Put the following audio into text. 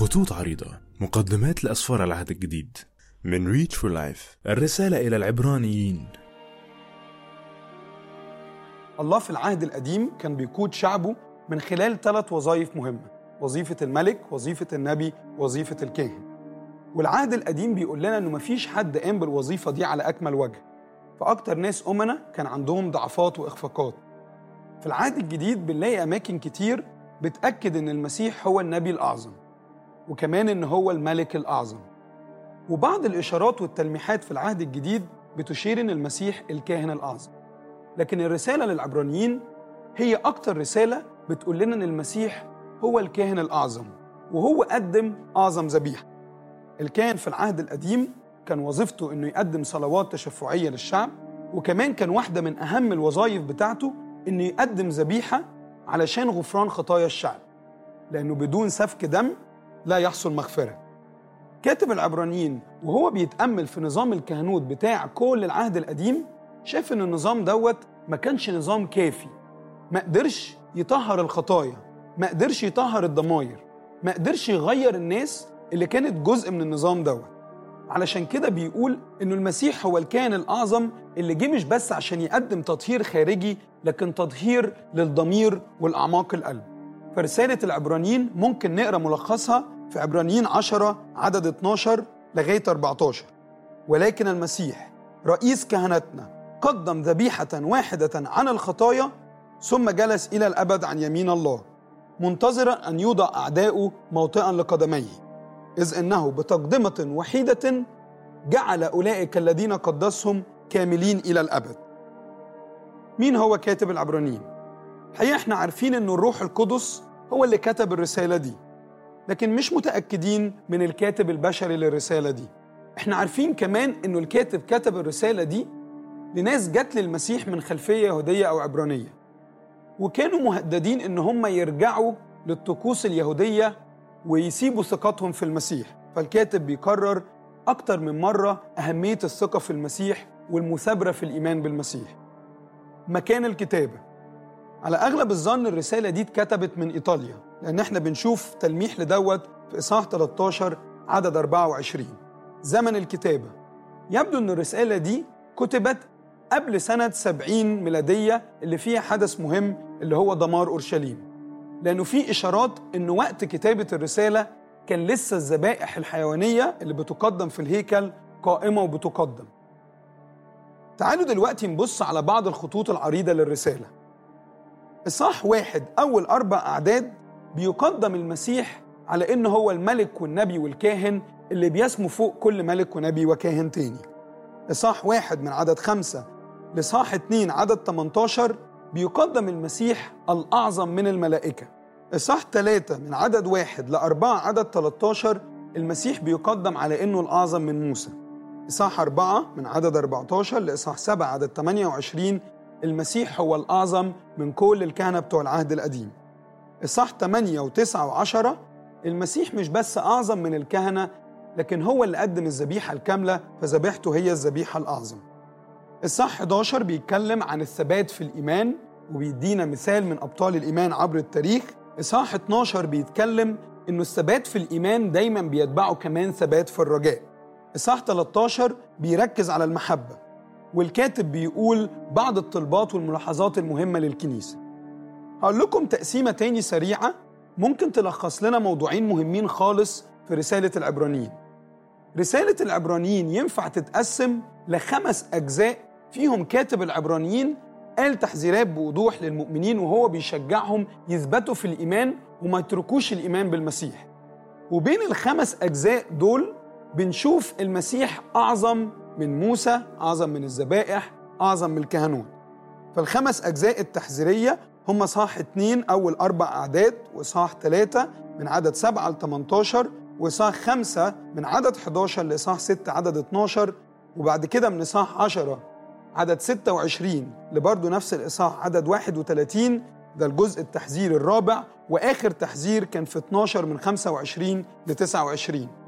خطوط عريضة مقدمات لأسفار العهد الجديد من ريتش فور لايف الرسالة إلى العبرانيين الله في العهد القديم كان بيقود شعبه من خلال ثلاث وظائف مهمة وظيفة الملك وظيفة النبي وظيفة الكاهن والعهد القديم بيقول لنا انه مفيش حد قام بالوظيفة دي على أكمل وجه فأكتر ناس أمنا كان عندهم ضعفات وإخفاقات في العهد الجديد بنلاقي أماكن كتير بتأكد إن المسيح هو النبي الأعظم وكمان إن هو الملك الأعظم وبعض الإشارات والتلميحات في العهد الجديد بتشير إن المسيح الكاهن الأعظم لكن الرسالة للعبرانيين هي أكتر رسالة بتقول لنا إن المسيح هو الكاهن الأعظم وهو قدم أعظم ذبيحة الكاهن في العهد القديم كان وظيفته إنه يقدم صلوات تشفعية للشعب وكمان كان واحدة من أهم الوظائف بتاعته إنه يقدم ذبيحة علشان غفران خطايا الشعب لأنه بدون سفك دم لا يحصل مغفرة كاتب العبرانيين وهو بيتأمل في نظام الكهنوت بتاع كل العهد القديم شاف إن النظام دوت ما كانش نظام كافي ما قدرش يطهر الخطايا ما قدرش يطهر الضماير ما قدرش يغير الناس اللي كانت جزء من النظام دوت علشان كده بيقول إنه المسيح هو الكائن الأعظم اللي جه مش بس عشان يقدم تطهير خارجي لكن تطهير للضمير والأعماق القلب فرسالة العبرانيين ممكن نقرأ ملخصها في عبرانيين 10 عدد 12 لغاية 14 ولكن المسيح رئيس كهنتنا قدم ذبيحة واحدة عن الخطايا ثم جلس إلى الأبد عن يمين الله منتظرا أن يوضع أعداؤه موطئا لقدميه إذ إنه بتقدمة وحيدة جعل أولئك الذين قدسهم كاملين إلى الأبد مين هو كاتب العبرانيين؟ الحقيقة احنا عارفين أن الروح القدس هو اللي كتب الرسالة دي لكن مش متأكدين من الكاتب البشري للرسالة دي احنا عارفين كمان أنه الكاتب كتب الرسالة دي لناس جت للمسيح من خلفية يهودية أو عبرانية وكانوا مهددين أن هم يرجعوا للطقوس اليهودية ويسيبوا ثقتهم في المسيح فالكاتب بيكرر أكتر من مرة أهمية الثقة في المسيح والمثابرة في الإيمان بالمسيح مكان الكتابة على أغلب الظن الرسالة دي اتكتبت من إيطاليا لأن احنا بنشوف تلميح لدوت في إصحاح 13 عدد 24 زمن الكتابة يبدو أن الرسالة دي كتبت قبل سنة 70 ميلادية اللي فيها حدث مهم اللي هو دمار أورشليم لأنه في إشارات أن وقت كتابة الرسالة كان لسه الذبائح الحيوانية اللي بتقدم في الهيكل قائمة وبتقدم تعالوا دلوقتي نبص على بعض الخطوط العريضة للرسالة إصحاح واحد أول أربع أعداد بيقدم المسيح على إنه هو الملك والنبي والكاهن اللي بيسمو فوق كل ملك ونبي وكاهن تاني إصحاح واحد من عدد خمسة لإصحاح اتنين عدد 18 بيقدم المسيح الأعظم من الملائكة إصحاح ثلاثة من عدد واحد لأربعة عدد 13 المسيح بيقدم على إنه الأعظم من موسى إصحاح أربعة من عدد 14 لإصحاح سبعة عدد 28 المسيح هو الأعظم من كل الكهنة بتوع العهد القديم إصحاح 8 و9 و10 المسيح مش بس أعظم من الكهنة لكن هو اللي قدم الذبيحة الكاملة فذبيحته هي الذبيحة الأعظم الصح 11 بيتكلم عن الثبات في الإيمان وبيدينا مثال من أبطال الإيمان عبر التاريخ إصحاح 12 بيتكلم إنه الثبات في الإيمان دايما بيتبعه كمان ثبات في الرجاء إصحاح 13 بيركز على المحبة والكاتب بيقول بعض الطلبات والملاحظات المهمة للكنيسة هقول لكم تقسيمة تاني سريعة ممكن تلخص لنا موضوعين مهمين خالص في رسالة العبرانيين رسالة العبرانيين ينفع تتقسم لخمس أجزاء فيهم كاتب العبرانيين قال تحذيرات بوضوح للمؤمنين وهو بيشجعهم يثبتوا في الإيمان وما يتركوش الإيمان بالمسيح وبين الخمس أجزاء دول بنشوف المسيح أعظم من موسى أعظم من الذبائح أعظم من الكهنوت فالخمس أجزاء التحذيرية هم صح 2 أول أربع أعداد وصح 3 من عدد 7 ل 18 وصح 5 من عدد 11 لإصحاح 6 عدد 12 وبعد كده من إصحاح 10 عدد 26 لبرضه نفس الإصحاح عدد 31 ده الجزء التحذير الرابع وآخر تحذير كان في 12 من 25 ل 29